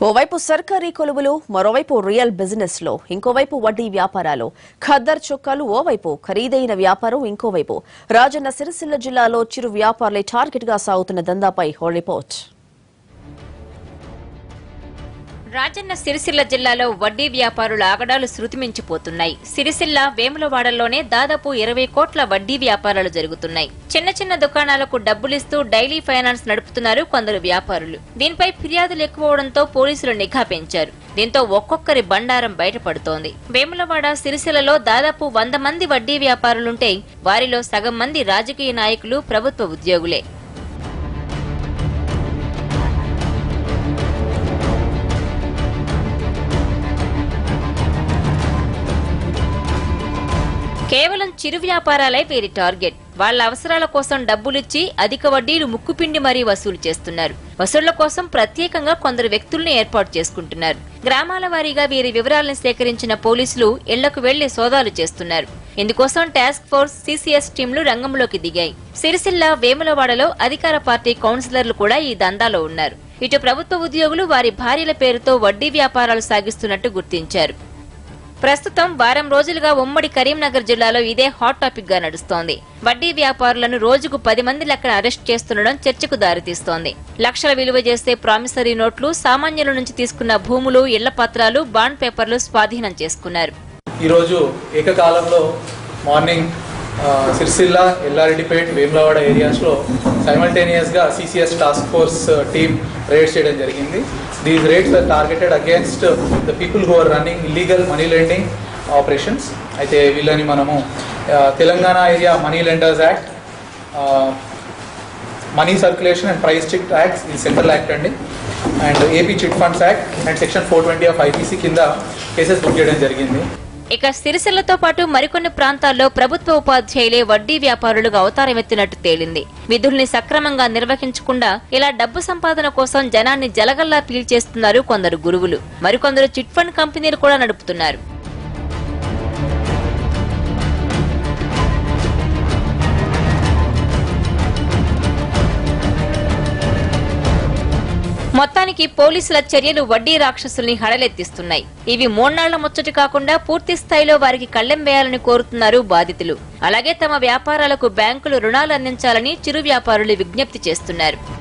ఓవైపు సర్కారీ కొలువులు మరోవైపు రియల్ బిజినెస్ లో ఇంకోవైపు వడ్డీ వ్యాపారాలు ఖద్దర్ చొక్కాలు ఓవైపు ఖరీదైన వ్యాపారం ఇంకోవైపు రాజన్న సిరిసిల్ల జిల్లాలో చిరు వ్యాపారులే టార్గెట్ గా సాగుతున్న దందాపై హో రిపోర్ట్ రాజన్న సిరిసిల్ల జిల్లాలో వడ్డీ వ్యాపారుల ఆగడాలు శృతిమించిపోతున్నాయి సిరిసిల్ల వేములవాడల్లోనే దాదాపు ఇరవై కోట్ల వడ్డీ వ్యాపారాలు జరుగుతున్నాయి చిన్న చిన్న దుకాణాలకు డబ్బులిస్తూ డైలీ ఫైనాన్స్ నడుపుతున్నారు కొందరు వ్యాపారులు దీనిపై ఫిర్యాదులు ఎక్కువవడంతో పోలీసులు నిఘా పెంచారు దీంతో ఒక్కొక్కరి బండారం బయటపడుతోంది వేములవాడ సిరిసిల్లలో దాదాపు వంద మంది వడ్డీ వ్యాపారులుంటే వారిలో సగం మంది రాజకీయ నాయకులు ప్రభుత్వ ఉద్యోగులే కేవలం చిరు వ్యాపారాలే వీరి టార్గెట్ వాళ్ళ అవసరాల కోసం డబ్బులిచ్చి అధిక వడ్డీలు ముక్కుపిండి మరీ వసూలు చేస్తున్నారు వసూళ్ల కోసం ప్రత్యేకంగా కొందరు వ్యక్తుల్ని ఏర్పాటు చేసుకుంటున్నారు గ్రామాల వారీగా వీరి వివరాలను సేకరించిన పోలీసులు ఇళ్లకు వెళ్లి సోదాలు చేస్తున్నారు ఇందుకోసం టాస్క్ ఫోర్స్ సిసిఎస్ టీంలు రంగంలోకి దిగాయి సిరిసిల్ల వేములవాడలో అధికార పార్టీ కౌన్సిలర్లు కూడా ఈ దందాలో ఉన్నారు ఇటు ప్రభుత్వ ఉద్యోగులు వారి భార్యల పేరుతో వడ్డీ వ్యాపారాలు సాగిస్తున్నట్టు గుర్తించారు ప్రస్తుతం వారం రోజులుగా ఉమ్మడి కరీంనగర్ జిల్లాలో ఇదే హాట్ టాపిక్ గా నడుస్తోంది వడ్డీ వ్యాపారులను రోజుకు పది మంది లెక్కన అరెస్ట్ చేస్తుండడం చర్చకు దారితీస్తోంది లక్షల విలువ చేసే ప్రామిసరీ నోట్లు సామాన్యుల నుంచి తీసుకున్న భూములు ఇళ్ల పత్రాలు బాండ్ పేపర్లు స్వాధీనం చేసుకున్నారు ఈరోజు ఏకకాలంలో మార్నింగ్ ఆ, సిరిసిల్ల ఎల్లారెడ్డిపేట్ వేములవాడ ఏరియాస్లో సైమల్టేనియస్గా CCS task force team raids చేయడం జరిగింది these raids are targeted against the people who are running illegal money lending operations అయితే వీళ్ళని మనము ఆ, Telangana area money lenders act money circulation and prize chit acts ఇది సెంట్రల్ యాక్ట్ అండి and AP chit funds act and section four twenty of IPC కింద cases book చేయడం జరిగింది ఇక సిరిసిల్లతో పాటు మరికొన్ని ప్రాంతాల్లో ప్రభుత్వ ఉపాధ్యాయులే వడ్డీ వ్యాపారులుగా అవతారమెత్తినట్టు తేలింది విధుల్ని సక్రమంగా నిర్వహించకుండా ఇలా డబ్బు సంపాదన కోసం జనాన్ని జలగల్లా పీల్చేస్తున్నారు కొందరు గురువులు మరికొందరు చిట్ ఫండ్ కంపెనీలు కూడా నడుపుతున్నారు మొత్తానికి పోలీసుల చర్యలు వడ్డీ రాక్షసుల్ని హడలెత్తిస్తున్నాయి ఇవి మూన్నాళ్ల ముచ్చటి కాకుండా పూర్తి స్థాయిలో వారికి కళ్ళెం వేయాలని కోరుతున్నారు బాధితులు అలాగే తమ వ్యాపారాలకు బ్యాంకులు రుణాలు అందించాలని చిరు వ్యాపారులు విజ్ఞప్తి చేస్తున్నారు